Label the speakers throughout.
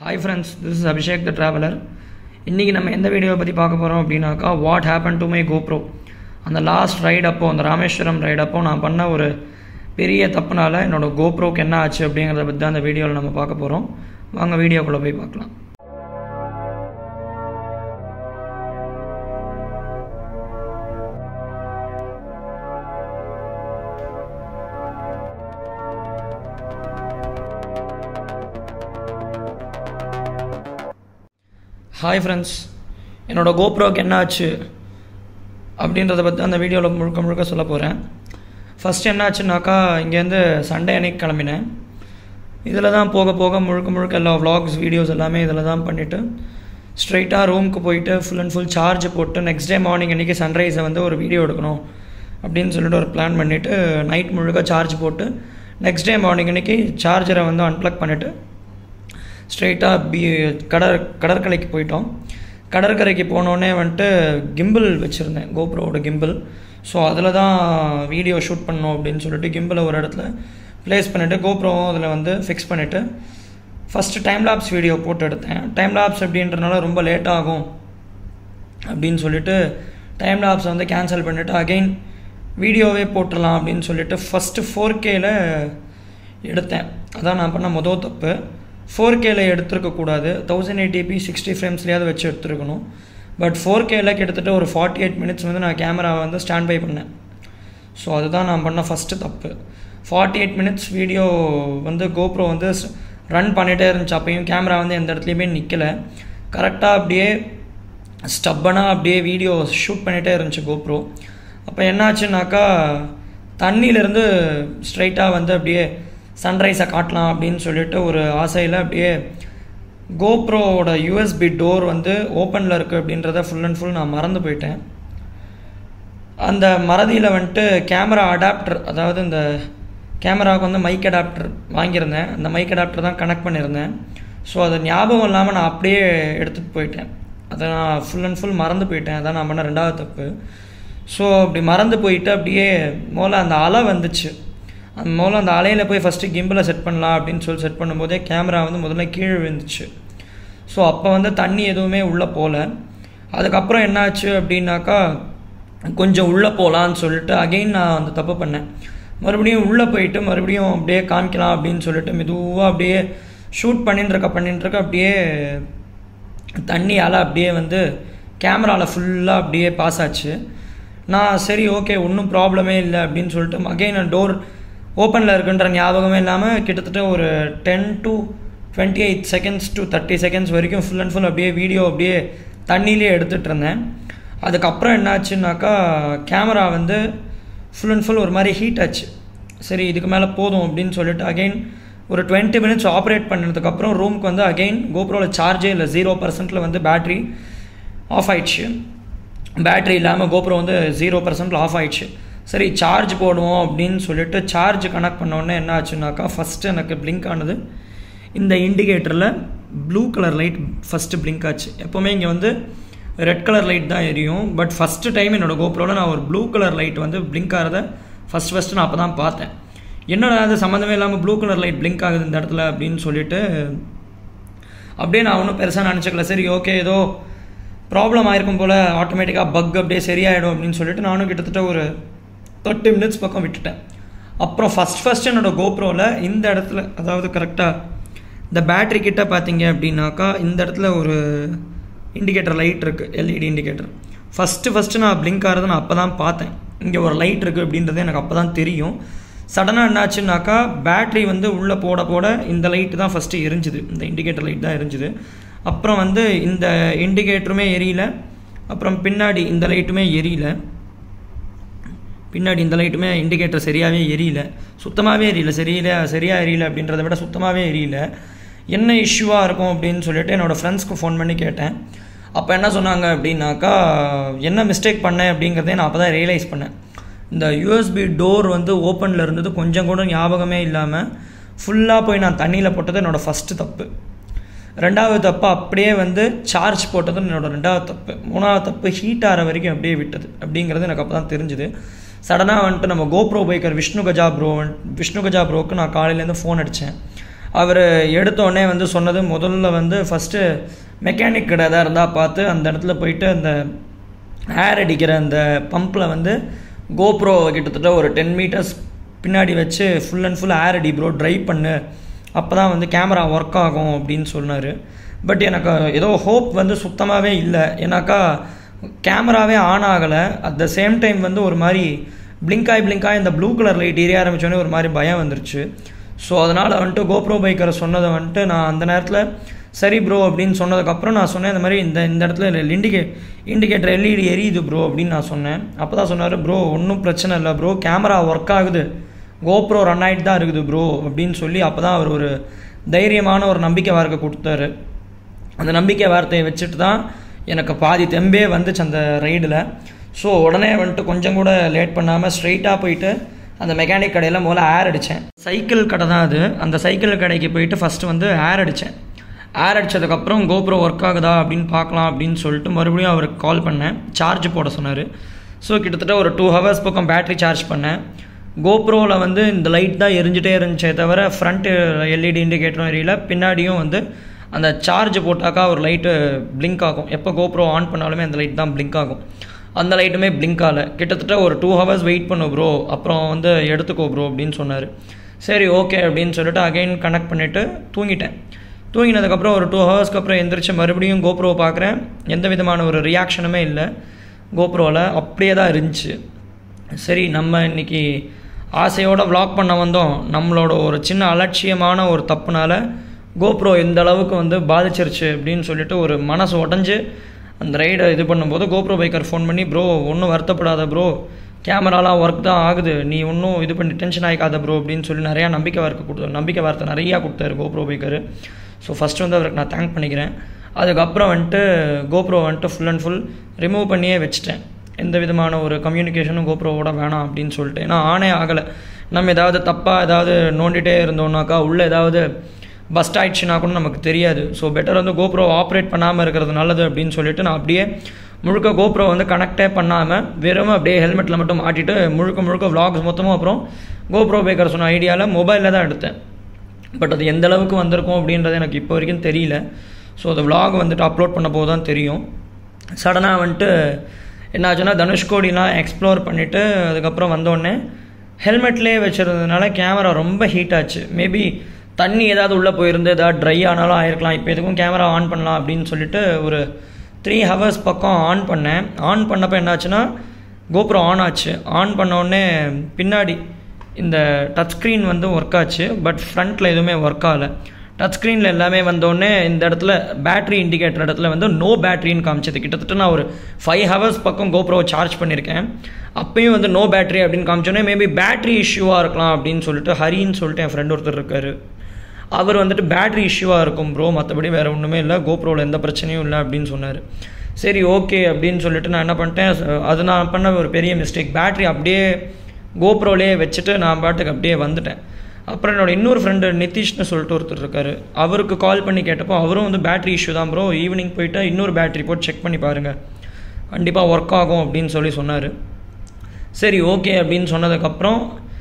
Speaker 1: hi friends this is Abhishek the traveller இன்றைக்கி நம்ம எந்த வீடியோவை பற்றி பார்க்க போகிறோம் அப்படின்னாக்கா what happen to my GoPro அந்த லாஸ்ட் ரைட் அப்போ அந்த ராமேஸ்வரம் ரைட் அப்போ நான் பண்ண ஒரு பெரிய தப்புனால என்னோட கோப்ரோக்கு என்ன ஆச்சு அப்படிங்கிறத பற்றி தான் அந்த வீடியோவில் நம்ம பார்க்க போகிறோம் வாங்க வீடியோக்குள்ளே போய் பார்க்கலாம் ஹாய் ஃப்ரெண்ட்ஸ் என்னோடய கோப்ரோக்கு என்ன ஆச்சு அப்படின்றத பற்றி அந்த வீடியோவில் முழுக்க முழுக்க சொல்ல போகிறேன் ஃபஸ்ட் என்ன ஆச்சுனாக்கா இங்கேருந்து சண்டே அன்னைக்கு கிளம்பினேன் இதில் தான் போக போக முழுக்க முழுக்க எல்லா vlogs வீடியோஸ் எல்லாமே இதில் தான் பண்ணிவிட்டு ஸ்ட்ரைட்டாக ரூமுக்கு போயிட்டு ஃபுல் அண்ட் ஃபுல் சார்ஜ் போட்டு நெக்ஸ்ட் டே மார்னிங் அன்றைக்கி சன்ரைஸை வந்து ஒரு வீடியோ எடுக்கணும் அப்படின்னு சொல்லிட்டு ஒரு பிளான் பண்ணிவிட்டு நைட் முழுக்க சார்ஜ் போட்டு நெக்ஸ்ட் டே மார்னிங் அன்றைக்கி சார்ஜரை வந்து அன்ப்ளக் பண்ணிவிட்டு ஸ்ட்ரெயிட்டாக பி கடற் கடற்கரைக்கு போயிட்டோம் கடற்கரைக்கு போனோடனே வந்துட்டு கிம்பிள் வச்சுருந்தேன் கோப்ரோவோட கிம்பிள் ஸோ அதில் தான் வீடியோ ஷூட் பண்ணோம் அப்படின்னு சொல்லிட்டு கிம்பிளை ஒரு இடத்துல ப்ளேஸ் பண்ணிவிட்டு கோப்ரோவும் அதில் வந்து ஃபிக்ஸ் பண்ணிவிட்டு ஃபஸ்ட்டு டைம் லாப்ஸ் வீடியோ போட்டு எடுத்தேன் டைம் லாப்ஸ் அப்படின்றனால ரொம்ப லேட் ஆகும் அப்படின்னு சொல்லிட்டு டைம் லாப்ஸ் வந்து கேன்சல் பண்ணிவிட்டு அகைன் வீடியோவே போட்டுடலாம் அப்படின்னு சொல்லிட்டு ஃபஸ்ட்டு ஃபோர் கேல எடுத்தேன் அதான் நான் பண்ண மொதல் தப்பு ஃபோர் கேல எடுத்துருக்கக்கூடாது தௌசண்ட் எயிட்டிபி சிக்ஸ்டி ஃப்ரேம்ஸ்லேயாவது வச்சு எடுத்துருக்கணும் பட் ஃபோர் கேல கிட்டத்தட்ட ஒரு ஃபார்ட்டி எயிட் மினிட்ஸ் வந்து நான் கேமராவை வந்து ஸ்டாண்ட் பை பண்ணேன் ஸோ அதுதான் நான் பண்ண ஃபஸ்ட்டு தப்பு ஃபார்ட்டி எயிட் மினிட்ஸ் வீடியோ வந்து கோப்ரோ வந்து ரன் பண்ணிகிட்டே இருந்துச்சு அப்பையும் கேமரா வந்து எந்த இடத்துலையுமே நிற்கலை கரெக்டாக அப்படியே ஸ்டப்பனாக அப்படியே வீடியோ ஷூட் பண்ணிகிட்டே இருந்துச்சு கோப்ரோ அப்போ என்னாச்சுனாக்கா தண்ணியிலேருந்து ஸ்ட்ரைட்டாக வந்து அப்படியே சன்ரைஸை காட்டலாம் அப்படின்னு சொல்லிட்டு ஒரு ஆசையில் அப்படியே கோப்ரோவோட யூஎஸ்பி டோர் வந்து ஓப்பனில் இருக்குது அப்படின்றத ஃபுல் அண்ட் ஃபுல் நான் மறந்து போயிட்டேன் அந்த மறதியில் வந்துட்டு கேமரா அடாப்டர் அதாவது இந்த கேமராவுக்கு வந்து மைக் அடாப்டர் வாங்கியிருந்தேன் அந்த மைக் அடாப்டர் தான் கனெக்ட் பண்ணியிருந்தேன் ஸோ அது ஞாபகம் இல்லாமல் நான் அப்படியே எடுத்துகிட்டு போயிட்டேன் அதை நான் ஃபுல் அண்ட் ஃபுல் மறந்து போயிட்டேன் அதான் நான் பண்ண ரெண்டாவது தப்பு ஸோ அப்படி மறந்து போயிட்டு அப்படியே முதல்ல அந்த அலை வந்துச்சு அந்த முதல்ல அந்த அலையில் போய் ஃபஸ்ட்டு கிம்பில் செட் பண்ணலாம் அப்படின்னு சொல்லி செட் பண்ணும்போதே கேமரா வந்து முதல்ல கீழே விழுந்துச்சு ஸோ அப்போ வந்து தண்ணி எதுவுமே உள்ளே போகல அதுக்கப்புறம் என்னாச்சு அப்படின்னாக்கா கொஞ்சம் உள்ளே போகலான்னு சொல்லிட்டு அகெயின் நான் அந்த தப்பு பண்ணேன் மறுபடியும் உள்ளே போயிட்டு மறுபடியும் அப்படியே காமிக்கலாம் அப்படின்னு சொல்லிட்டு மெதுவாக அப்படியே ஷூட் பண்ணின்னு இருக்க பண்ணின்னு இருக்க அப்படியே தண்ணியால் அப்படியே வந்து கேமராவில் ஃபுல்லாக அப்படியே பாஸ் ஆச்சு நான் சரி ஓகே ஒன்றும் ப்ராப்ளமே இல்லை அப்படின்னு சொல்லிட்டு அகெயின் டோர் ஓப்பனில் இருக்குன்ற ஞாபகமே இல்லாமல் கிட்டத்தட்ட ஒரு ten to twenty eight seconds to thirty seconds வரைக்கும் ஃபுல் அண்ட் ஃபுல் அப்படியே வீடியோ அப்படியே தண்ணியிலே எடுத்துகிட்டு இருந்தேன் அதுக்கப்புறம் என்னாச்சுன்னாக்கா கேமரா வந்து ஃபுல் அண்ட் ஃபுல் ஒரு மாதிரி ஹீட் ஆச்சு சரி இதுக்கு மேலே போதும் அப்படின்னு சொல்லிட்டு அகெயின் ஒரு டுவெண்ட்டி மினிட்ஸ் ஆப்ரேட் பண்ணதுக்கப்புறம் ரூமுக்கு வந்து அகெயின் கோப்ரோவில் சார்ஜே இல்லை ஜீரோ பர்சன்ட்டில் வந்து பேட்ரி ஆஃப் ஆயிடுச்சு பேட்ரி இல்லாமல் கோப்ரோ வந்து ஜீரோ பர்சன்டில் ஆஃப் ஆயிடுச்சு சரி சார்ஜ் போடுவோம் அப்படின்னு சொல்லிட்டு சார்ஜ் கனெக்ட் பண்ணோடனே என்ன ஆச்சுனாக்கா ஃபஸ்ட்டு எனக்கு பிளிங்க் ஆனது இந்த இண்டிகேட்டரில் blue colour light first blink ஆச்சு எப்போவுமே இங்கே வந்து ரெட் கலர் லைட் தான் எரியும் பட் ஃபஸ்ட்டு டைம் என்னோடய கோப்ரோவில் நான் ஒரு ப்ளூ கலர் லைட் வந்து பிளிங்க் ஆகிறத ஃபஸ்ட் ஃபஸ்ட்டு நான் அப்போ தான் பார்த்தேன் என்னடா அது சம்மந்தமே இல்லாமல் ப்ளூ கலர் லைட் பிளிங்க் ஆகுது இந்த இடத்துல அப்படின்னு சொல்லிட்டு அப்படியே நான் ஒன்றும் பெருசாக நினச்சிக்கல சரி ஓகே ஏதோ ப்ராப்ளம் ஆயிருக்கும் போல் ஆட்டோமேட்டிக்காக பக் அப்படியே சரியாயிடும் அப்படின்னு சொல்லிட்டு நானும் கிட்டத்தட்ட ஒரு தேர்ட்டி மினிட்ஸ் பக்கம் விட்டுட்டேன் அப்புறம் ஃபஸ்ட் ஃபஸ்ட் என்னோடய கோப்ரோவில் இந்த இடத்துல அதாவது கரெக்டாக இந்த பேட்ரி கிட்ட பார்த்தீங்க அப்படின்னாக்கா இந்த இடத்துல ஒரு இண்டிகேட்டர் லைட் இருக்குது எல்இடி இண்டிகேட்டர் ஃபஸ்ட்டு ஃபஸ்ட்டு நான் பிளிங்க் ஆகிறத நான் அப்போ தான் பார்த்தேன் இங்கே ஒரு லைட் இருக்குது அப்படின்றது எனக்கு அப்போ தான் தெரியும் சடனாக என்னாச்சுனாக்கா பேட்ரி வந்து உள்ளே போட போட இந்த லைட்டு தான் ஃபஸ்ட்டு எரிஞ்சுது இந்த இண்டிகேட்டர் லைட் தான் எரிஞ்சுது அப்புறம் வந்து இந்த இண்டிகேட்டருமே எரியல அப்புறம் பின்னாடி இந்த லைட்டுமே எரியல பின்னாடி இந்த லைட்டுமே இண்டிகேட்டர் சரியாகவே எரியல சுத்தமாகவே எரியல சரியில்ல சரியாக எரியல அப்படின்றத விட சுத்தமாகவே எரியல என்ன இஷ்யூவாக இருக்கும் அப்படின்னு சொல்லிட்டு என்னோடய ஃப்ரெண்ட்ஸ்க்கு ஃபோன் பண்ணி கேட்டேன் அப்போ என்ன சொன்னாங்க அப்படின்னாக்கா என்ன மிஸ்டேக் பண்ணேன் அப்படிங்கிறதே நான் அப்போ தான் ரியலைஸ் பண்ணேன் இந்த யூஎஸ்பி டோர் வந்து ஓப்பனில் இருந்தது கொஞ்சம் கூட ஞாபகமே இல்லாமல் ஃபுல்லாக போய் நான் தண்ணியில் போட்டது என்னோடய ஃபஸ்ட்டு தப்பு ரெண்டாவது தப்பு அப்படியே வந்து சார்ஜ் போட்டது என்னோட ரெண்டாவது தப்பு மூணாவது தப்பு ஹீட் ஆகிற வரைக்கும் அப்படியே விட்டது அப்படிங்கிறது எனக்கு அப்போ தான் தெரிஞ்சுது சடனாக வந்துட்டு நம்ம GoPro biker Vishnu Gaja bro Vishnu Gaja ப்ரோக்கு நான் காலையிலேருந்து ஃபோன் அடித்தேன் அவர் எடுத்தோடனே வந்து சொன்னது முதல்ல வந்து ஃபஸ்ட்டு மெக்கானிக் கடை எதாவது இருந்தால் பார்த்து அந்த இடத்துல போயிட்டு அந்த ஏர் அடிக்கிற அந்த பம்பில் வந்து கோப்ரோ கிட்டத்தட்ட ஒரு டென் மீட்டர்ஸ் பின்னாடி வச்சு ஃபுல் அண்ட் ஃபுல் ஏர் அடி ப்ரோ ட்ரைவ் பண்ணு அப்போ தான் வந்து கேமரா ஒர்க் ஆகும் அப்படின்னு சொன்னார் பட் எனக்கு ஏதோ ஹோப் வந்து சுத்தமாகவே இல்லை ஏன்னாக்கா கேமராவே ஆன் ஆகலை அட் த சேம் டைம் வந்து ஒரு மாதிரி பிளிங்காய் பிளிங்காய் இந்த ப்ளூ கலர் லைட் எரிய ஆரம்பித்தோடனே ஒரு மாதிரி பயம் வந்துருச்சு ஸோ அதனால் வந்துட்டு கோப்ரோ பைக்கரை சொன்னதை வந்துட்டு நான் அந்த நேரத்தில் சரி ப்ரோ அப்படின்னு சொன்னதுக்கப்புறம் நான் சொன்னேன் இந்த மாதிரி இந்த இந்த இடத்துல இண்டிகே இண்டிகேட்டர் எல்இடி எரியுது ப்ரோ அப்படின்னு நான் சொன்னேன் அப்போ தான் சொன்னார் ப்ரோ ஒன்றும் பிரச்சனை இல்லை ப்ரோ கேமரா ஒர்க் ஆகுது கோப்ரோ ரன் ஆகிட்டு தான் இருக்குது ப்ரோ அப்படின்னு சொல்லி அப்போ தான் அவர் ஒரு தைரியமான ஒரு நம்பிக்கை வார்த்தை கொடுத்தாரு அந்த நம்பிக்கை வார்த்தையை வச்சுட்டு தான் எனக்கு பாதி தெம்பே வந்துச்சு அந்த ரைடில் ஸோ உடனே வந்துட்டு கொஞ்சம் கூட லேட் பண்ணாமல் ஸ்ட்ரைட்டாக போயிட்டு அந்த மெக்கானிக் கடையில் முதல்ல ஏர் அடித்தேன் சைக்கிள் கடை தான் அது அந்த சைக்கிள் கடைக்கு போயிட்டு ஃபஸ்ட்டு வந்து ஏர் அடித்தேன் ஏர் அடித்ததுக்கப்புறம் கோப்ரோ ஒர்க் ஆகுதா அப்படின்னு பார்க்கலாம் அப்படின்னு சொல்லிட்டு மறுபடியும் அவருக்கு கால் பண்ணேன் சார்ஜ் போட சொன்னார் ஸோ கிட்டத்தட்ட ஒரு டூ ஹவர்ஸ் பக்கம் பேட்ரி சார்ஜ் பண்ணேன் கோப்ரோவில் வந்து இந்த லைட் தான் எரிஞ்சிட்டே இருந்துச்சே தவிர ஃப்ரண்ட்டு எல்இடி இண்டிகேட்டரும் எரியல பின்னாடியும் வந்து அந்த சார்ஜ் போட்டாக்கா ஒரு லைட்டு பிளிங்க் ஆகும் எப்போ கோப்ரோ ஆன் பண்ணாலுமே அந்த லைட் தான் பிளிங்க் ஆகும் அந்த லைட்டுமே பிளிங்க் ஆகலை கிட்டத்தட்ட ஒரு டூ ஹவர்ஸ் வெயிட் பண்ணு ப்ரோ அப்புறம் வந்து எடுத்துக்கோ ப்ரோ அப்படின்னு சொன்னார் சரி ஓகே அப்படின்னு சொல்லிட்டு அகைன் கனெக்ட் பண்ணிவிட்டு தூங்கிட்டேன் தூங்கினதுக்கப்புறம் ஒரு டூ ஹவர்ஸ்க்கு அப்புறம் எந்திரிச்சு மறுபடியும் கோப்ரோவை பார்க்குறேன் எந்த விதமான ஒரு ரியாக்ஷனுமே இல்லை கோப்ரோவில் அப்படியே தான் இருந்துச்சு சரி நம்ம இன்றைக்கி ஆசையோடு வ்ளாக் பண்ண வந்தோம் நம்மளோட ஒரு சின்ன அலட்சியமான ஒரு தப்புனால கோப்ரோ இந்த அளவுக்கு வந்து பாதிச்சிருச்சு அப்படின்னு சொல்லிட்டு ஒரு மனசு உடஞ்சி அந்த ரைடை இது பண்ணும்போது கோப்ரோ பைக்கர் ஃபோன் பண்ணி ப்ரோ ஒன்றும் வருத்தப்படாத ப்ரோ கேமராலாம் ஒர்க் தான் ஆகுது நீ ஒன்றும் இது பண்ணி டென்ஷன் ஆகிக்காத ப்ரோ அப்படின்னு சொல்லி நிறையா நம்பிக்கை வார்த்தை கொடுத்தாரு நம்பிக்கை வார்த்தை நிறையா கொடுத்தாரு கோப்ரோ பைக்கர் ஸோ ஃபஸ்ட்டு வந்து அவருக்கு நான் தேங்க் பண்ணிக்கிறேன் அதுக்கப்புறம் வந்துட்டு கோப்ரோ வந்துட்டு ஃபுல் அண்ட் ஃபுல் ரிமூவ் பண்ணியே வச்சுட்டேன் எந்த விதமான ஒரு கம்யூனிகேஷனும் கோப்ரோவோட வேணாம் அப்படின்னு சொல்லிட்டு ஏன்னா ஆனே ஆகலை நம்ம ஏதாவது தப்பாக ஏதாவது நோண்டிகிட்டே இருந்தோம்னாக்கா உள்ளே ஏதாவது பஸ்ட் ஆயிடுச்சுன்னா கூட நமக்கு தெரியாது ஸோ பெட்டர் வந்து கோப்ரோ ஆப்ரேட் பண்ணாமல் இருக்கிறது நல்லது அப்படின்னு சொல்லிட்டு நான் அப்படியே முழுக்க கோப்ரோ வந்து கனெக்டே பண்ணாமல் வெறும் அப்படியே ஹெல்மெட்டில் மட்டும் மாட்டிட்டு முழுக்க முழுக்க விளாக்ஸ் மொத்தமும் அப்புறம் கோப்ரோ பேக்கர் சொன்ன ஐடியாவில் மொபைலில் தான் எடுத்தேன் பட் அது எந்த அளவுக்கு வந்திருக்கும் அப்படின்றது எனக்கு இப்போ வரைக்கும் தெரியல ஸோ அந்த விளாக் வந்துட்டு அப்லோட் பண்ண போது தான் தெரியும் சடனாக வந்துட்டு என்னாச்சுன்னா தனுஷ்கோடிலாம் எக்ஸ்ப்ளோர் பண்ணிவிட்டு அதுக்கப்புறம் வந்தோடனே ஹெல்மெட்லேயே வச்சுருந்ததுனால கேமரா ரொம்ப ஹீட் ஆச்சு மேபி தண்ணி ஏதாவது உள்ளே போயிருந்து ஏதாவது ட்ரை ஆனாலும் ஆயிருக்கலாம் இப்போ எதுக்கும் கேமரா ஆன் பண்ணலாம் அப்படின்னு சொல்லிட்டு ஒரு த்ரீ ஹவர்ஸ் பக்கம் ஆன் பண்ணேன் ஆன் பண்ணப்போ என்னாச்சுன்னா கோப்ரோ ஆன் ஆச்சு ஆன் பண்ணோடனே பின்னாடி இந்த டச் ஸ்க்ரீன் வந்து ஒர்க் ஆச்சு பட் ஃப்ரண்ட்டில் எதுவுமே ஒர்க் ஆகலை டச் ஸ்க்ரீனில் எல்லாமே வந்தோடனே இந்த இடத்துல பேட்ரி இண்டிகேட்டர் இடத்துல வந்து நோ பேட்ரின்னு காமிச்சது கிட்டத்தட்ட நான் ஒரு ஃபைவ் ஹவர்ஸ் பக்கம் கோப்ரோ சார்ஜ் பண்ணியிருக்கேன் அப்பயும் வந்து நோ பேட்ரி அப்படின்னு காமிச்சோன்னே மேபி பேட்ரி இஷ்யூவாக இருக்கலாம் அப்படின்னு சொல்லிட்டு ஹரின்னு சொல்லிட்டு என் ஃப்ரெண்ட் ஒருத்தர் இருக்கார் அவர் வந்துட்டு பேட்ரி இஷ்யூவாக இருக்கும் ப்ரோ மற்றபடி வேறு ஒன்றுமே இல்லை கோப்ரோவில் எந்த பிரச்சனையும் இல்லை அப்படின்னு சொன்னார் சரி ஓகே அப்படின்னு சொல்லிட்டு நான் என்ன பண்ணிட்டேன் அது நான் பண்ண ஒரு பெரிய மிஸ்டேக் பேட்ரி அப்படியே கோப்ரோலேயே வச்சுட்டு நான் பாட்டுக்கு அப்படியே வந்துட்டேன் அப்புறம் என்னோட இன்னொரு ஃப்ரெண்டு நிதிஷ்னு சொல்லிட்டு ஒருத்தர் இருக்கார் அவருக்கு கால் பண்ணி கேட்டப்போ அவரும் வந்து பேட்ரி இஷ்யூ தான் ப்ரோ ஈவினிங் போயிட்டு இன்னொரு பேட்ரி போட்டு செக் பண்ணி பாருங்கள் கண்டிப்பாக ஒர்க் ஆகும் அப்படின்னு சொல்லி சொன்னார் சரி ஓகே அப்படின்னு சொன்னதுக்கப்புறம்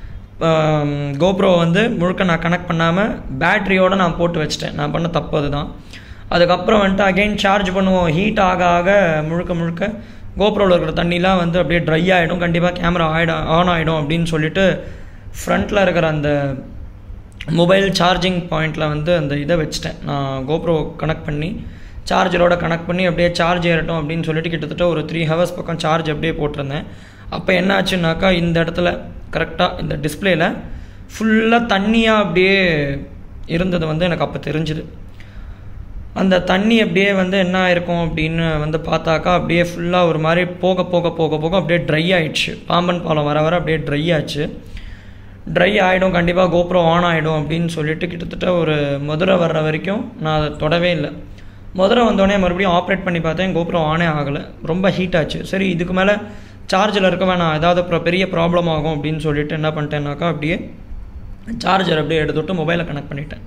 Speaker 1: கோப்ரோ வந்து முழுக்க நான் கனெக்ட் பண்ணாமல் பேட்ரியோடு நான் போட்டு வச்சிட்டேன் நான் பண்ண தப்பு அதுதான் அதுக்கப்புறம் வந்துட்டு அகெயின் சார்ஜ் பண்ணுவோம் ஹீட் ஆக ஆக முழுக்க முழுக்க கோப்ரோவில் இருக்கிற தண்ணிலாம் வந்து அப்படியே ட்ரை ஆகிடும் கண்டிப்பாக கேமரா ஆகிடும் ஆன் ஆகிடும் அப்படின்னு சொல்லிட்டு ஃப்ரண்ட்டில் இருக்கிற அந்த மொபைல் சார்ஜிங் பாயிண்டில் வந்து அந்த இதை வச்சுட்டேன் நான் கோப்ரோ கனெக்ட் பண்ணி சார்ஜரோட கனெக்ட் பண்ணி அப்படியே சார்ஜ் ஏறட்டும் அப்படின்னு சொல்லிட்டு கிட்டத்தட்ட ஒரு த்ரீ ஹவர்ஸ் பக்கம் சார்ஜ் அப்படியே போட்டிருந்தேன் அப்போ என்ன ஆச்சுன்னாக்கா இந்த இடத்துல கரெக்டாக இந்த டிஸ்பிளேயில் ஃபுல்லாக தண்ணியாக அப்படியே இருந்தது வந்து எனக்கு அப்போ தெரிஞ்சுது அந்த தண்ணி அப்படியே வந்து என்ன ஆயிருக்கும் அப்படின்னு வந்து பார்த்தாக்கா அப்படியே ஃபுல்லாக ஒரு மாதிரி போக போக போக போக அப்படியே ட்ரை ஆயிடுச்சு பாம்பன் பாலம் வர வர அப்படியே ட்ரை ஆச்சு ட்ரை ஆகிடும் கண்டிப்பாக கோப்ரோ ஆன் ஆகிடும் அப்படின்னு சொல்லிட்டு கிட்டத்தட்ட ஒரு மதுரை வர்ற வரைக்கும் நான் அதை தொடவே இல்லை மதுரை வந்தோடனே மறுபடியும் ஆப்ரேட் பண்ணி பார்த்தேன் கோப்ரோ ஆனே ஆகலை ரொம்ப ஹீட் ஆச்சு சரி இதுக்கு மேலே சார்ஜில் இருக்க வேணாம் ஏதாவது அப்புறம் பெரிய ப்ராப்ளம் ஆகும் அப்படின்னு சொல்லிட்டு என்ன பண்ணிட்டேன்னாக்கா அப்படியே சார்ஜர் அப்படியே எடுத்துவிட்டு மொபைலை கனெக்ட் பண்ணிட்டேன்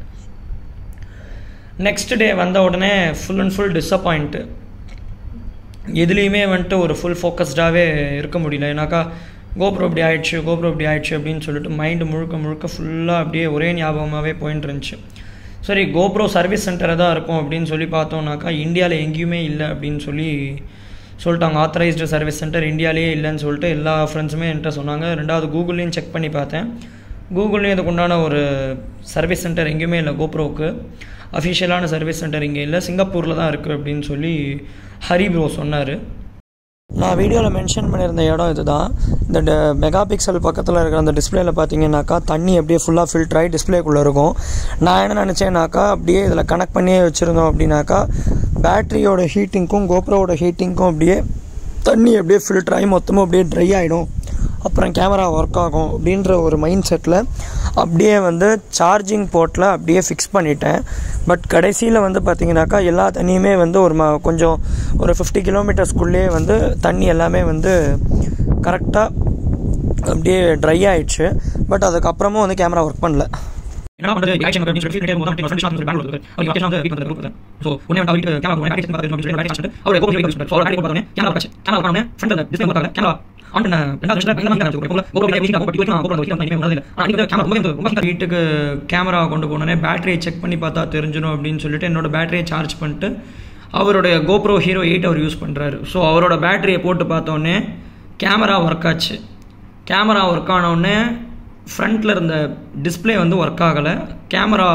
Speaker 1: நெக்ஸ்ட் டே வந்த உடனே ஃபுல் அண்ட் ஃபுல் டிஸப்பாயிண்ட்டு எதுலேயுமே வந்துட்டு ஒரு ஃபுல் ஃபோக்கஸ்டாகவே இருக்க முடியல ஏன்னாக்கா கோப்ரோ இப்படி ஆயிடுச்சு கோப்ரோ இப்படி ஆயிடுச்சு அப்படின்னு சொல்லிட்டு மைண்டு முழுக்க முழுக்க ஃபுல்லாக அப்படியே ஒரே ஞாபகமாகவே போயிட்டு இருந்துச்சு சரி கோப்ரோ சர்வீஸ் சென்டர் தான் இருக்கும் அப்படின்னு சொல்லி பார்த்தோம்னாக்கா இந்தியாவில் எங்கேயுமே இல்லை அப்படின்னு சொல்லி சொல்லிட்டாங்க ஆத்தரைஸ்டு சர்வீஸ் சென்டர் இந்தியாவிலே இல்லைன்னு சொல்லிட்டு எல்லா ஃப்ரெண்ட்ஸுமே என்கிட்ட சொன்னாங்க ரெண்டாவது கூகுள்லேயும் செக் பண்ணி பார்த்தேன் கூகுள்லேயும் இதுக்கு உண்டான ஒரு சர்வீஸ் சென்டர் எங்கேயுமே இல்லை கோப்ரோவுக்கு அஃபிஷியலான சர்வீஸ் சென்டர் இங்கே இல்லை சிங்கப்பூரில் தான் இருக்குது அப்படின்னு சொல்லி ஹரி ப்ரோ சொன்னார் நான் வீடியோவில் மென்ஷன் பண்ணியிருந்த இடம் இதுதான் இந்த மெகா பிக்சல் பக்கத்தில் இருக்கிற அந்த டிஸ்பிளேல பார்த்தீங்கன்னாக்கா தண்ணி அப்படியே ஃபுல்லாக ஃபில்டர் ஆகி டிஸ்பிளேக்குள்ளே இருக்கும் நான் என்ன நினச்சேன்னாக்கா அப்படியே இதில் கனெக்ட் பண்ணியே வச்சுருந்தோம் அப்படின்னாக்கா பேட்டரியோட ஹீட்டிங்க்கும் கோப்ரோவோட ஹீட்டிங்க்கும் அப்படியே தண்ணி அப்படியே ஃபில்டர் ஆகி மொத்தமாக அப்படியே ட்ரை ஆகிடும் அப்புறம் கேமரா ஒர்க் ஆகும் அப்படின்ற ஒரு மைண்ட் செட்டில் அப்படியே வந்து சார்ஜிங் போர்ட்டில் அப்படியே ஃபிக்ஸ் பண்ணிட்டேன் பட் கடைசியில் வந்து பார்த்தீங்கன்னாக்கா எல்லா தண்ணியுமே வந்து ஒரு ம கொஞ்சம் ஒரு ஃபிஃப்டி கிலோமீட்டர்ஸ்குள்ளேயே வந்து தண்ணி எல்லாமே வந்து கரெக்டாக அப்படியே ட்ரை ஆயிடுச்சு பட் அதுக்கப்புறமும் வந்து கேமரா ஒர்க் பண்ணல
Speaker 2: என்ன பண்றது ஆக்ஷன் அப்படின்னு சொல்லி ஃபீல் போது நம்ம ஃப்ரெண்ட்ஸ் வந்து பெங்களூர் இருக்கு அவர் ஆக்ஷன் வந்து வீட் வந்து குரூப் சோ உடனே வந்து அவருக்கு கேமரா போய் ஆக்ஷன் பார்த்து சொல்லி பேட்டரி சார்ஜ் அவர் கோபம் யூஸ் பண்ணி அவர் பார்த்தோனே கேமரா வச்சு கேமரா பண்ணனே ஃப்ரண்ட் அந்த டிஸ்ப்ளே பார்த்தாங்க கேமரா ஆன் பண்ண ரெண்டாவது நிமிஷத்துல என்ன பண்ணி போல கோபம் மீட்டிங் கோபம் டிவைஸ் கோபம் வந்து இனிமே வரது இல்ல ஆனா இந்த கேமரா ரொம்ப ரொம்ப
Speaker 1: வீட்டுக்கு கேமரா கொண்டு போனோடனே பேட்டரியை செக் பண்ணி பார்த்தா தெரிஞ்சிடும் அப்படின்னு சொல்லிட்டு என்னோட பேட்டரியை சார்ஜ் பண்ணிட்டு அவருடைய கோப்ரோ ஹீரோ எயிட் அவர் யூஸ் பண்ணுறாரு ஸோ அவரோட பேட்டரியை போட்டு பார்த்தோன்னே கேமரா ஒர்க் ஆச்சு கேமரா ஒர்க் ஆனோடனே ஃப்ரண்ட்டில் இருந்த டிஸ்பிளே வந்து ஒர்க் ஆகலை கேமரா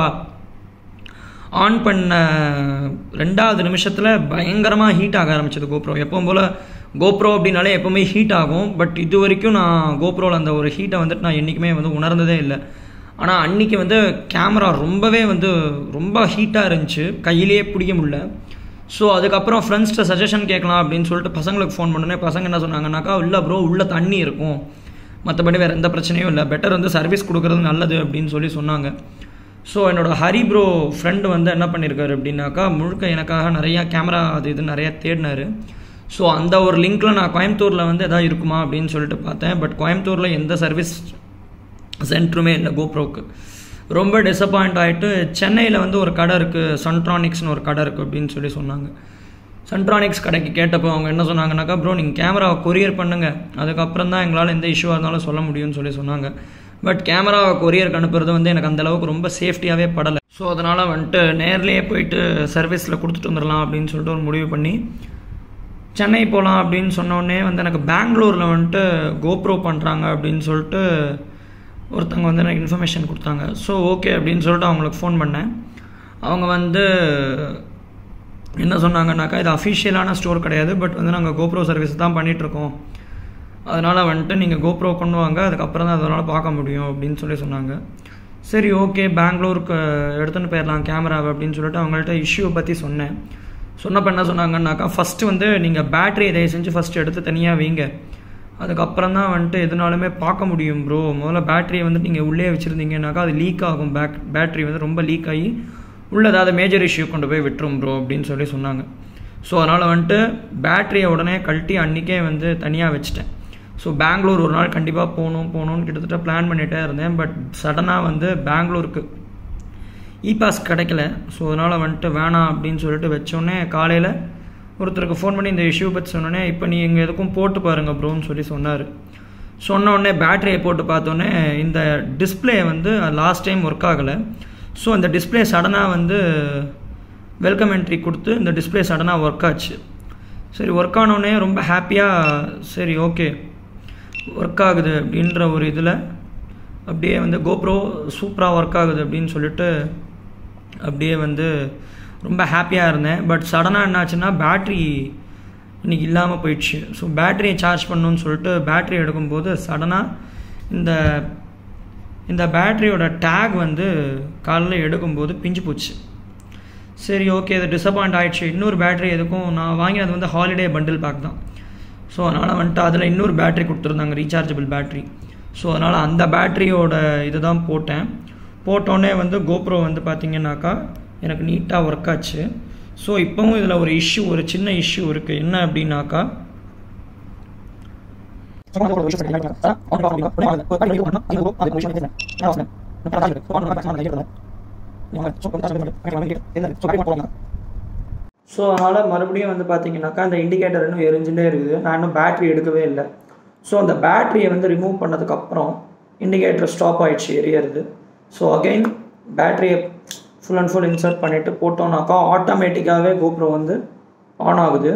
Speaker 1: ஆன் பண்ண ரெண்டாவது நிமிஷத்தில் பயங்கரமாக ஹீட் ஆக ஆரம்பிச்சது கோப்ரோ எப்பவும் போல் கோப்ரோ அப்படின்னாலே எப்போவுமே ஹீட் ஆகும் பட் இது வரைக்கும் நான் கோப்ரோவில் அந்த ஒரு ஹீட்டை வந்துட்டு நான் என்றைக்குமே வந்து உணர்ந்ததே இல்லை ஆனால் அன்றைக்கி வந்து கேமரா ரொம்பவே வந்து ரொம்ப ஹீட்டாக இருந்துச்சு கையிலேயே பிடிக்க முடியல ஸோ அதுக்கப்புறம் ஃப்ரெண்ட்ஸ்கிட்ட சஜஷன் கேட்கலாம் அப்படின்னு சொல்லிட்டு பசங்களுக்கு ஃபோன் பண்ணோன்னே பசங்க என்ன சொன்னாங்கன்னாக்கா இல்லை ப்ரோ உள்ளே தண்ணி இருக்கும் மற்றபடி வேறு எந்த பிரச்சனையும் இல்லை பெட்டர் வந்து சர்வீஸ் கொடுக்குறது நல்லது அப்படின்னு சொல்லி சொன்னாங்க ஸோ என்னோடய ஹரி ப்ரோ ஃப்ரெண்டு வந்து என்ன பண்ணியிருக்காரு அப்படின்னாக்கா முழுக்க எனக்காக நிறையா கேமரா அது இது நிறையா தேடினார் ஸோ அந்த ஒரு லிங்க்கில் நான் கோயம்புத்தூரில் வந்து எதாவது இருக்குமா அப்படின்னு சொல்லிட்டு பார்த்தேன் பட் கோயம்புத்தூரில் எந்த சர்வீஸ் சென்டருமே இல்லை கோப்ரோக்கு ரொம்ப டிசப்பாயிண்ட் ஆகிட்டு சென்னையில் வந்து ஒரு கடை இருக்குது சன்ட்ரானிக்ஸ்னு ஒரு கடை இருக்குது அப்படின்னு சொல்லி சொன்னாங்க சன்ட்ரானிக்ஸ் கடைக்கு கேட்டப்போ அவங்க என்ன சொன்னாங்கன்னாக்கா ப்ரோ நீங்கள் கேமராவை கொரியர் பண்ணுங்கள் அதுக்கப்புறம் தான் எங்களால் எந்த இஷ்யூவாக இருந்தாலும் சொல்ல முடியும்னு சொல்லி சொன்னாங்க பட் கேமராவை கொரியருக்கு அனுப்புறது வந்து எனக்கு அந்தளவுக்கு ரொம்ப சேஃப்டியாகவே படலை ஸோ அதனால் வந்துட்டு நேர்லேயே போயிட்டு சர்வீஸில் கொடுத்துட்டு வந்துடலாம் அப்படின்னு சொல்லிட்டு ஒரு முடிவு பண்ணி சென்னை போகலாம் அப்படின்னு சொன்னோடனே வந்து எனக்கு பெங்களூரில் வந்துட்டு கோப்ரோ பண்ணுறாங்க அப்படின்னு சொல்லிட்டு ஒருத்தவங்க வந்து எனக்கு இன்ஃபர்மேஷன் கொடுத்தாங்க ஸோ ஓகே அப்படின்னு சொல்லிட்டு அவங்களுக்கு ஃபோன் பண்ணேன் அவங்க வந்து என்ன சொன்னாங்கன்னாக்கா இது அஃபிஷியலான ஸ்டோர் கிடையாது பட் வந்து நாங்கள் கோப்ரோ சர்வீஸ் தான் பண்ணிகிட்ருக்கோம் அதனால் வந்துட்டு நீங்கள் கோப்ரோ கொண்டு வாங்க அதுக்கப்புறம் தான் அதனால் பார்க்க முடியும் அப்படின்னு சொல்லி சொன்னாங்க சரி ஓகே பெங்களூருக்கு எடுத்துன்னு போயிடலாம் கேமராவை அப்படின்னு சொல்லிட்டு அவங்கள்ட்ட இஷ்யூவை பற்றி சொன்னேன் சொன்னப்போ என்ன சொன்னாங்கன்னாக்கா ஃபஸ்ட்டு வந்து நீங்கள் பேட்டரியை தயவு செஞ்சு ஃபஸ்ட்டு எடுத்து தனியாக வைங்க அதுக்கப்புறம் தான் வந்துட்டு எதுனாலுமே பார்க்க முடியும் ப்ரோ முதல்ல பேட்டரியை வந்து நீங்கள் உள்ளே வச்சுருந்தீங்கன்னாக்கா அது லீக் ஆகும் பேக் பேட்டரி வந்து ரொம்ப லீக் ஆகி உள்ள ஏதாவது மேஜர் இஷ்யூ கொண்டு போய் விட்டுரும் ப்ரோ அப்படின்னு சொல்லி சொன்னாங்க ஸோ அதனால் வந்துட்டு பேட்டரியை உடனே கழட்டி அன்றைக்கே வந்து தனியாக வச்சுட்டேன் ஸோ பெங்களூர் ஒரு நாள் கண்டிப்பாக போகணும் போகணும்னு கிட்டத்தட்ட பிளான் பண்ணிகிட்டே இருந்தேன் பட் சடனாக வந்து பெங்களூருக்கு இ பாஸ் கிடைக்கல ஸோ அதனால் வந்துட்டு வேணாம் அப்படின்னு சொல்லிட்டு வச்சோடனே காலையில் ஒருத்தருக்கு ஃபோன் பண்ணி இந்த இஷ்யூ பற்றி சொன்னோன்னே இப்போ நீ எங்கள் எதுக்கும் போட்டு பாருங்கள் ப்ரோன்னு சொல்லி சொன்னார் சொன்ன உடனே பேட்டரியை போட்டு பார்த்தோன்னே இந்த டிஸ்பிளே வந்து லாஸ்ட் டைம் ஒர்க் ஆகலை ஸோ இந்த டிஸ்பிளே சடனாக வந்து வெல்கம் என்ட்ரி கொடுத்து இந்த டிஸ்பிளே சடனாக ஒர்க் ஆச்சு சரி ஒர்க் ஆனோடனே ரொம்ப ஹாப்பியாக சரி ஓகே ஒர்க் ஆகுது அப்படின்ற ஒரு இதில் அப்படியே வந்து கோப்ரோ சூப்பராக ஒர்க் ஆகுது அப்படின்னு சொல்லிட்டு அப்படியே வந்து ரொம்ப ஹாப்பியாக இருந்தேன் பட் சடனாக என்னாச்சுன்னா பேட்ரி இன்றைக்கி இல்லாமல் போயிடுச்சு ஸோ பேட்டரியை சார்ஜ் பண்ணணும்னு சொல்லிட்டு பேட்ரி எடுக்கும்போது சடனாக இந்த இந்த பேட்டரியோட டேக் வந்து காலைல எடுக்கும்போது பிஞ்சு போச்சு சரி ஓகே இது டிசப்பாயிண்ட் ஆகிடுச்சு இன்னொரு பேட்டரி எதுக்கும் நான் வாங்கினது வந்து ஹாலிடே பண்டில் பேக் தான் ஸோ அதனால் வந்துட்டு அதில் இன்னொரு பேட்டரி கொடுத்துருந்தாங்க ரீசார்ஜபிள் பேட்டரி ஸோ அதனால் அந்த பேட்டரியோட இது தான் போட்டேன் போட்டோன்னே வந்து கோப்ரோ வந்து பார்த்திங்கனாக்கா எனக்கு நீட்டாக ஒர்க் ஆச்சு ஸோ இப்போவும் இதில் ஒரு இஷ்யூ ஒரு சின்ன இஷ்யூ இருக்குது என்ன அப்படின்னாக்கா ஸோ அதனால் மறுபடியும் வந்து பார்த்தீங்கன்னாக்கா அந்த இண்டிகேட்டர் இன்னும் எரிஞ்சுட்டே இருக்குது நான் இன்னும் பேட்ரி எடுக்கவே இல்லை ஸோ அந்த பேட்டரியை வந்து ரிமூவ் பண்ணதுக்கப்புறம் இண்டிகேட்டர் ஸ்டாப் ஆகிடுச்சு எரியறது ஸோ அகைன் பேட்டரியை ஃபுல் அண்ட் ஃபுல் இன்சர்ட் பண்ணிவிட்டு போட்டோம்னாக்கா ஆட்டோமேட்டிக்காகவே கோப்ரோ வந்து ஆன் ஆகுது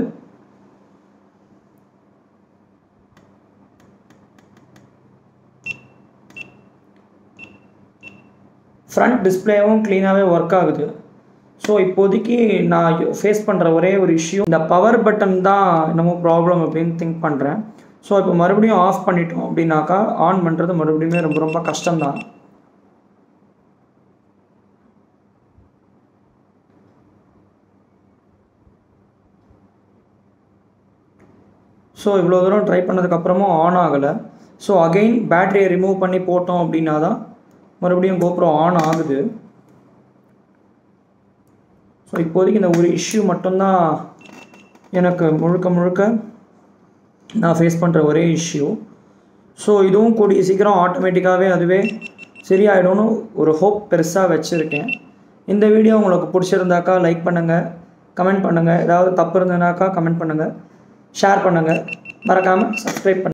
Speaker 1: ஃப்ரண்ட் டிஸ்பிளேவும் க்ளீனாகவே ஒர்க் ஆகுது ஸோ இப்போதைக்கு நான் ஃபேஸ் பண்ணுற ஒரே ஒரு இஷ்யூ இந்த பவர் பட்டன் தான் என்னமோ ப்ராப்ளம் அப்படின்னு திங்க் பண்ணுறேன் ஸோ இப்போ மறுபடியும் ஆஃப் பண்ணிட்டோம் அப்படின்னாக்கா ஆன் பண்ணுறது மறுபடியுமே ரொம்ப ரொம்ப கஷ்டம்தான் ஸோ இவ்வளோ தூரம் ட்ரை பண்ணதுக்கப்புறமும் ஆன் ஆகலை ஸோ அகெயின் பேட்டரியை ரிமூவ் பண்ணி போட்டோம் அப்படின்னா தான் மறுபடியும் கோப்ரோ ஆன் ஆகுது ஸோ இப்போதைக்கு இந்த ஒரு இஷ்யூ மட்டும்தான் எனக்கு முழுக்க முழுக்க நான் ஃபேஸ் பண்ணுற ஒரே இஷ்யூ ஸோ இதுவும் கூடிய சீக்கிரம் ஆட்டோமேட்டிக்காகவே அதுவே சரியாயிடும்னு ஒரு ஹோப் பெருசாக வச்சுருக்கேன் இந்த வீடியோ உங்களுக்கு பிடிச்சிருந்தாக்கா லைக் பண்ணுங்கள் கமெண்ட் பண்ணுங்கள் ஏதாவது தப்பு இருந்ததுனாக்கா கமெண்ட் பண்ணுங்கள் ஷேர் பண்ணுங்கள் மறக்காமல் சப்ஸ்கிரைப் பண்ணுங்கள்